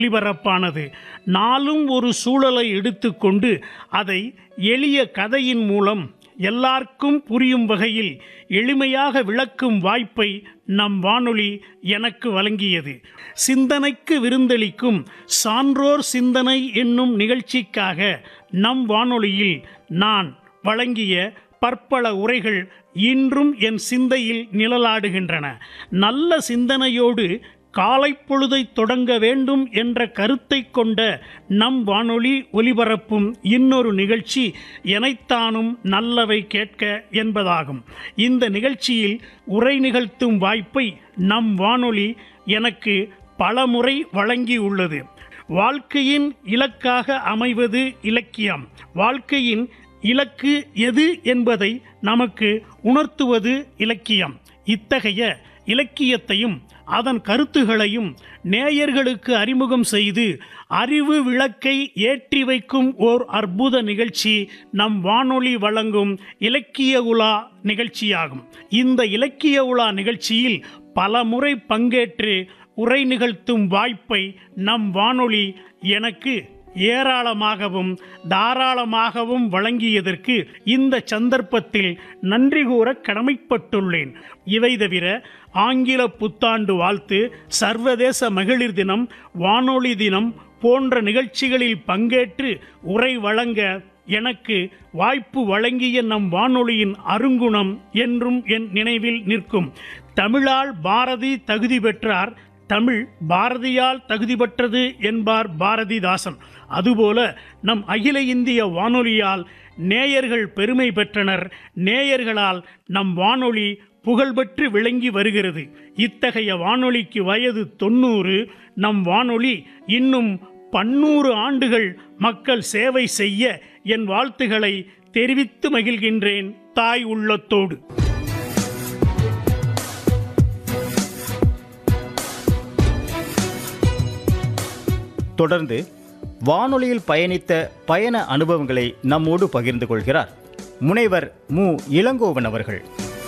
ஒளிபரப்பானது நாளும் ஒரு சூழலை எடுத்துக்கொண்டு அதை எளிய கதையின் மூலம் எல்லாருக்கும் புரியும் வகையில் எளிமையாக விளக்கும் வாய்ப்பை நம் வானொலி எனக்கு வழங்கியது சிந்தனைக்கு விருந்தளிக்கும் சான்றோர் சிந்தனை என்னும் நிகழ்ச்சிக்காக நம் வானொலியில் நான் வழங்கிய பற்பல உரைகள் இன்றும் என் சிந்தையில் நிழலாடுகின்றன நல்ல சிந்தனையோடு காலை பொழுதை தொடங்க வேண்டும் என்ற கருத்தை கொண்ட நம் வானொலி ஒலிபரப்பும் இன்னொரு நிகழ்ச்சி எனைத்தானும் நல்லவை கேட்க என்பதாகும் இந்த நிகழ்ச்சியில் உரை நிகழ்த்தும் வாய்ப்பை நம் வானொலி எனக்கு பலமுறை வழங்கியுள்ளது வாழ்க்கையின் இலக்காக அமைவது இலக்கியம் வாழ்க்கையின் இலக்கு எது என்பதை நமக்கு உணர்த்துவது இலக்கியம் இத்தகைய இலக்கியத்தையும் அதன் கருத்துகளையும் நேயர்களுக்கு அறிமுகம் செய்து அறிவு விளக்கை ஏற்றி வைக்கும் ஓர் அற்புத நிகழ்ச்சி நம் வானொலி வழங்கும் இலக்கிய உலா நிகழ்ச்சியாகும் இந்த இலக்கிய உலா நிகழ்ச்சியில் பல முறை பங்கேற்று உரை நிகழ்த்தும் வாய்ப்பை நம் வானொலி எனக்கு ஏராளமாகவும் தாராளமாகவும் வழங்கியதற்கு இந்த சந்தர்ப்பத்தில் நன்றி கூற கடமைப்பட்டுள்ளேன் இவை தவிர ஆங்கில புத்தாண்டு வாழ்த்து சர்வதேச மகளிர் தினம் வானொலி தினம் போன்ற நிகழ்ச்சிகளில் பங்கேற்று உரை வழங்க எனக்கு வாய்ப்பு வழங்கிய நம் வானொலியின் அருங்குணம் என்றும் என் நினைவில் நிற்கும் தமிழால் பாரதி தகுதி பெற்றார் தமிழ் பாரதியால் தகுதி பெற்றது என்பார் பாரதிதாசன் அதுபோல நம் அகில இந்திய வானொலியால் நேயர்கள் பெருமை பெற்றனர் நேயர்களால் நம் வானொலி புகழ்பெற்று விளங்கி வருகிறது இத்தகைய வானொலிக்கு வயது தொண்ணூறு நம் வானொலி இன்னும் பன்னூறு ஆண்டுகள் மக்கள் சேவை செய்ய என் வாழ்த்துக்களை தெரிவித்து மகிழ்கின்றேன் தாய் உள்ளத்தோடு தொடர்ந்து வானொலியில் பயணித்த பயண அனுபவங்களை நம்மோடு பகிர்ந்து கொள்கிறார் முனைவர் மு இளங்கோவன் அவர்கள்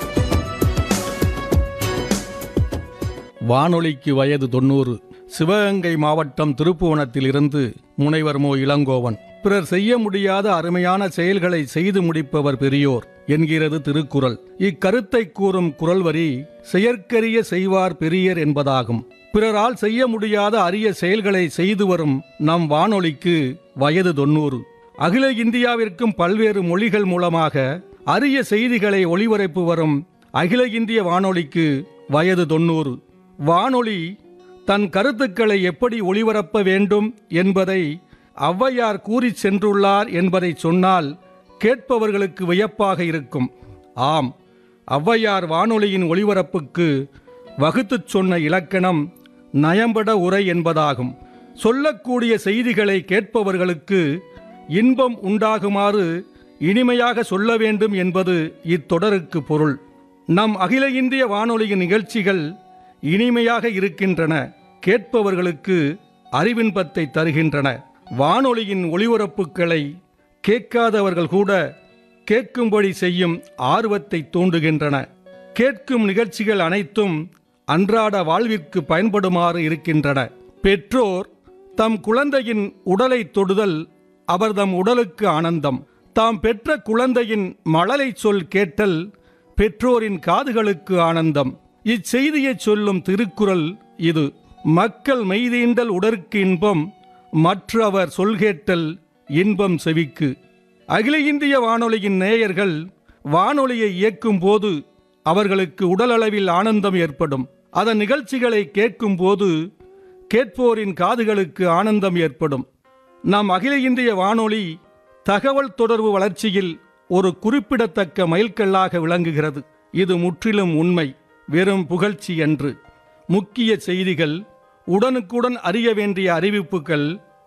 வானொலிக்கு வயது தொண்ணூறு சிவகங்கை மாவட்டம் திருப்புவனத்திலிருந்து முனைவர் மு இளங்கோவன் பிறர் செய்ய முடியாத அருமையான செயல்களை செய்து முடிப்பவர் பெரியோர் என்கிறது திருக்குறள் இக்கருத்தை கூறும் குறள் வரி செயற்கரிய செய்வார் பெரியர் என்பதாகும் பிறரால் செய்ய முடியாத அரிய செயல்களை செய்து வரும் நம் வானொலிக்கு வயது தொண்ணூறு அகில இந்தியாவிற்கும் பல்வேறு மொழிகள் மூலமாக அரிய செய்திகளை ஒளிபரப்பு வரும் அகில இந்திய வானொலிக்கு வயது தொண்ணூறு வானொலி தன் கருத்துக்களை எப்படி ஒளிபரப்ப வேண்டும் என்பதை ஔவையார் கூறி சென்றுள்ளார் என்பதை சொன்னால் கேட்பவர்களுக்கு வியப்பாக இருக்கும் ஆம் ஔவையார் வானொலியின் ஒளிபரப்புக்கு வகுத்துச் சொன்ன இலக்கணம் நயம்பட உரை என்பதாகும் சொல்லக்கூடிய செய்திகளை கேட்பவர்களுக்கு இன்பம் உண்டாகுமாறு இனிமையாக சொல்ல வேண்டும் என்பது இத்தொடருக்கு பொருள் நம் அகில இந்திய வானொலியின் நிகழ்ச்சிகள் இனிமையாக இருக்கின்றன கேட்பவர்களுக்கு அறிவின்பத்தை தருகின்றன வானொலியின் ஒளிபரப்புகளை கேட்காதவர்கள் கூட கேட்கும்படி செய்யும் ஆர்வத்தை தூண்டுகின்றன கேட்கும் நிகழ்ச்சிகள் அனைத்தும் அன்றாட வாழ்விற்கு பயன்படுமாறு இருக்கின்றன பெற்றோர் தம் குழந்தையின் உடலை தொடுதல் அவர்தம் உடலுக்கு ஆனந்தம் தாம் பெற்ற குழந்தையின் மழலை சொல் கேட்டல் பெற்றோரின் காதுகளுக்கு ஆனந்தம் இச்செய்தியை சொல்லும் திருக்குறள் இது மக்கள் மெய்தீண்டல் உடற்கு இன்பம் மற்றவர் சொல்கேட்டல் இன்பம் செவிக்கு அகில இந்திய வானொலியின் நேயர்கள் வானொலியை இயக்கும் போது அவர்களுக்கு உடலளவில் ஆனந்தம் ஏற்படும் அதன் நிகழ்ச்சிகளை கேட்கும் போது கேட்போரின் காதுகளுக்கு ஆனந்தம் ஏற்படும் நம் அகில இந்திய வானொலி தகவல் தொடர்பு வளர்ச்சியில் ஒரு குறிப்பிடத்தக்க மைல்கல்லாக விளங்குகிறது இது முற்றிலும் உண்மை வெறும் புகழ்ச்சி என்று முக்கிய செய்திகள் உடனுக்குடன் அறிய வேண்டிய அறிவிப்புகள்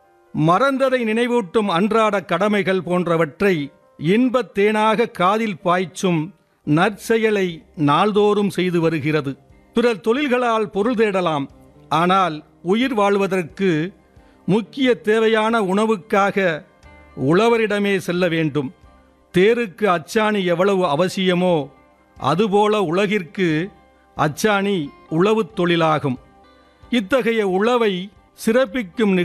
மறந்ததை நினைவூட்டும் அன்றாட கடமைகள் போன்றவற்றை இன்பத் தேனாக காதில் பாய்ச்சும் நற்செயலை நாள்தோறும் செய்து வருகிறது பிறர் தொழில்களால் பொருள் தேடலாம் ஆனால் உயிர் வாழ்வதற்கு முக்கிய தேவையான உணவுக்காக உழவரிடமே செல்ல வேண்டும் தேருக்கு அச்சாணி எவ்வளவு அவசியமோ அதுபோல உலகிற்கு அச்சாணி உழவுத் தொழிலாகும் இத்தகைய உழவை சிறப்பிக்கும்